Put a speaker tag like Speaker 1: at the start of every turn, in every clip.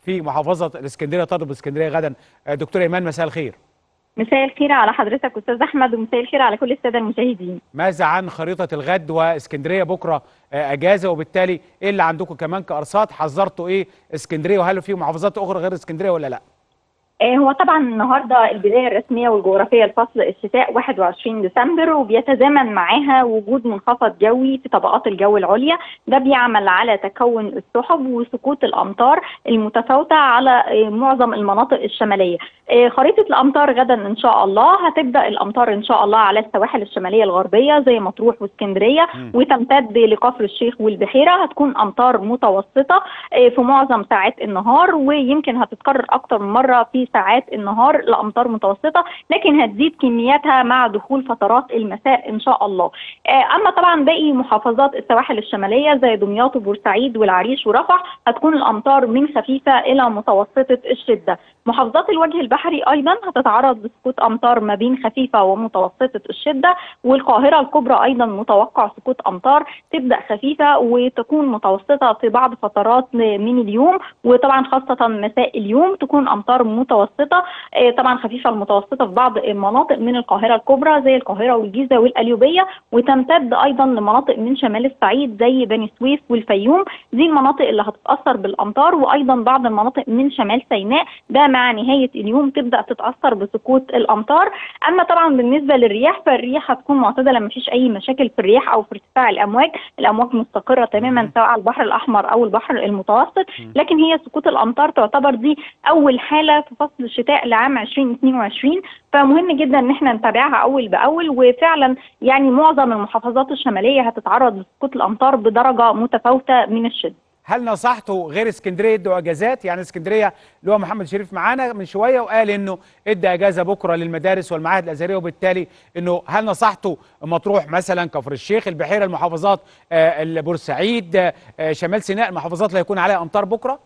Speaker 1: في محافظه الاسكندريه تضرب الاسكندريه غدا آه، دكتور ايمان مساء الخير
Speaker 2: مساء الخير على حضرتك استاذ احمد ومساء الخير على كل الساده المشاهدين
Speaker 1: ماذا عن خريطه الغد واسكندريه بكره آه، اجازه وبالتالي ايه اللي عندكم كمان كارصاد حذرتوا ايه اسكندريه وهل في محافظات اخرى غير اسكندريه ولا لا
Speaker 2: آه، هو طبعا النهارده البدايه الرسميه والجغرافيه لفصل الشتاء 21 ديسمبر وبيتزامن معاها وجود منخفض جوي في طبقات الجو العليا ده بيعمل على تكون السحب وسقوط الامطار المتفاوته على آه، معظم المناطق الشماليه آه، خريطه الامطار غدا ان شاء الله هتبدا الامطار ان شاء الله على السواحل الشماليه الغربيه زي مطروح واسكندريه وتمتد لكفر الشيخ والبحيره هتكون امطار متوسطه في معظم ساعات النهار ويمكن هتتكرر اكتر من مره في ساعات النهار لامطار متوسطه لكن هتزيد كمياتها مع دخول فترات المساء ان شاء الله اما طبعا باقي محافظات السواحل الشماليه زي دمياط وبورسعيد والعريش ورفح هتكون الامطار من خفيفه الى متوسطه الشده محافظات الوجه البحري ايضا هتتعرض لسقوط امطار ما بين خفيفه ومتوسطه الشده والقاهره الكبرى ايضا متوقع سقوط امطار تبدا خفيفه وتكون متوسطه في بعض فترات من اليوم وطبعا خاصه مساء اليوم تكون امطار متوسطه طبعا خفيفه المتوسطه في بعض المناطق من القاهره الكبرى زي القاهره والجيزه والقليوبيه وتمتد ايضا لمناطق من شمال الصعيد زي بني سويف والفيوم دي المناطق اللي هتتاثر بالامطار وايضا بعض المناطق من شمال سيناء ده مع نهايه اليوم تبدا تتاثر بسقوط الامطار اما طبعا بالنسبه للرياح فالرياح هتكون معتدله ما فيش اي مشاكل في الرياح او في ارتفاع الامواج الامواج مستقره تماما سواء على البحر الاحمر او البحر المتوسط لكن هي سقوط الامطار تعتبر دي اول حاله في فصل الشتاء لعام 2022 فمهم جدا ان احنا نتابعها اول باول وفعلا يعني معظم المحافظات الشماليه هتتعرض لسقوط الامطار بدرجه متفاوته من الشده
Speaker 1: هل نصحتوا غير اسكندريه يدوا اجازات يعني اسكندريه اللي هو محمد شريف معانا من شويه وقال انه ادى اجازه بكره للمدارس والمعاهد الازهريه وبالتالي انه هل نصحتوا مطروح مثلا كفر الشيخ البحيره المحافظات آه بورسعيد آه شمال سيناء المحافظات اللي هيكون عليها امطار بكره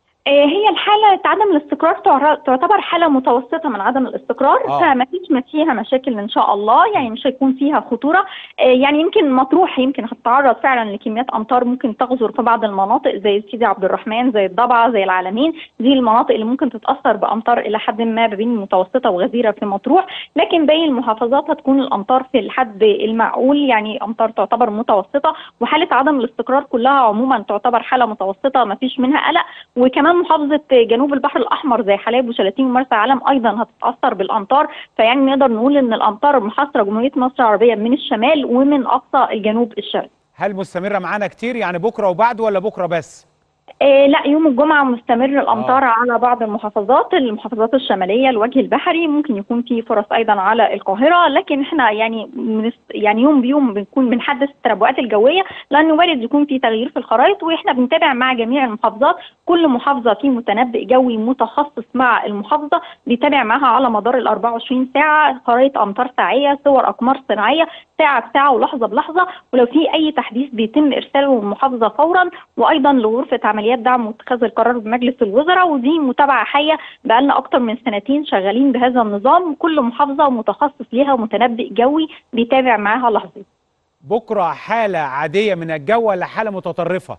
Speaker 2: هي الحالة عدم الاستقرار تعتبر حالة متوسطة من عدم الاستقرار
Speaker 1: آه.
Speaker 2: فما فيش فيها مشاكل إن شاء الله يعني مش هيكون فيها خطورة يعني يمكن مطروح يمكن هتتعرض فعلا لكميات أمطار ممكن تغزر في بعض المناطق زي سيدي عبد الرحمن زي الضبعة زي العالمين دي المناطق اللي ممكن تتأثر بأمطار إلى حد ما بين متوسطة وغزيرة في مطروح لكن باقي المحافظات هتكون الأمطار في الحد المعقول يعني أمطار تعتبر متوسطة وحالة عدم الاستقرار كلها عموما تعتبر حالة متوسطة ما فيش منها قلق وكمان محافظه جنوب البحر الاحمر زي حلايب وشلاتين ومرسى علم ايضا هتتاثر بالامطار فيعني نقدر نقول ان الامطار محاصره جمهوريه مصر العربيه من الشمال ومن اقصى الجنوب الشرقي.
Speaker 1: هل مستمره معانا كتير يعني بكره وبعد ولا بكره بس؟
Speaker 2: إيه لا يوم الجمعة مستمر الأمطار آه. على بعض المحافظات المحافظات الشمالية الوجه البحري ممكن يكون في فرص أيضا على القاهرة لكن احنا يعني يعني يوم بيوم بنكون بنحدث التنبؤات الجوية لأنه وارد يكون في تغيير في الخرائط وإحنا بنتابع مع جميع المحافظات كل محافظة في متنبئ جوي متخصص مع المحافظة بيتابع معها على مدار ال 24 ساعة خرائط أمطار ساعية صور أقمار صناعية ساعة بساعة ولحظة بلحظة ولو في أي تحديث بيتم إرساله للمحافظة فورا وأيضا لغرفة عمليات دعم واتخاذ القرار بمجلس الوزراء ودي متابعة حية بقالنا أكتر من سنتين شغالين بهذا النظام كل محافظة متخصص ليها متنبئ جوي بيتابع معاها لحظة
Speaker 1: بكرة حالة عادية من الجو ولا حالة متطرفة؟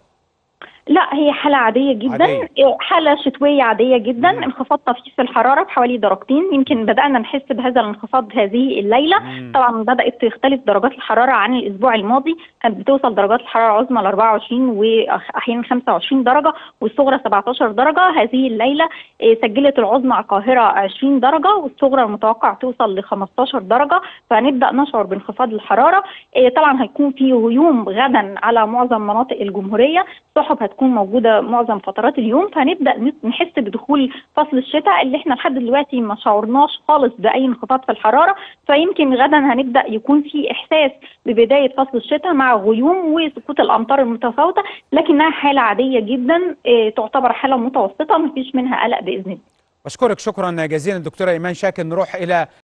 Speaker 2: لا هي حالة عادية جدا
Speaker 1: عادية.
Speaker 2: حالة شتوية عادية جدا
Speaker 1: مم.
Speaker 2: انخفاض طفيف في الحرارة بحوالي درجتين يمكن بدأنا نحس بهذا الانخفاض هذه الليلة
Speaker 1: مم.
Speaker 2: طبعا بدأت تختلف درجات الحرارة عن الأسبوع الماضي كانت بتوصل درجات الحرارة العظمى ل 24 وأحيانا 25 درجة والصغرى 17 درجة هذه الليلة آه، سجلت العظمى على القاهرة 20 درجة والصغرى المتوقع توصل ل 15 درجة فهنبدأ نشعر بانخفاض الحرارة آه، طبعا هيكون في غيوم غدا على معظم مناطق الجمهورية سحب هتكون موجودة معظم فترات اليوم فهنبدأ نحس بدخول فصل الشتاء اللي احنا لحد دلوقتي ما شعرناش خالص بأي انخفاض في الحرارة فيمكن غدا هنبدأ يكون في إحساس ببداية فصل الشتاء مع غيوم وسقوط الأمطار المتفاوتة لكنها حالة عادية جدا آه، تعتبر حالة متوسطة مفيش منها قلق بإذن الله
Speaker 1: بشكرك شكرا جزيلا دكتورة إيمان شاكر نروح إلى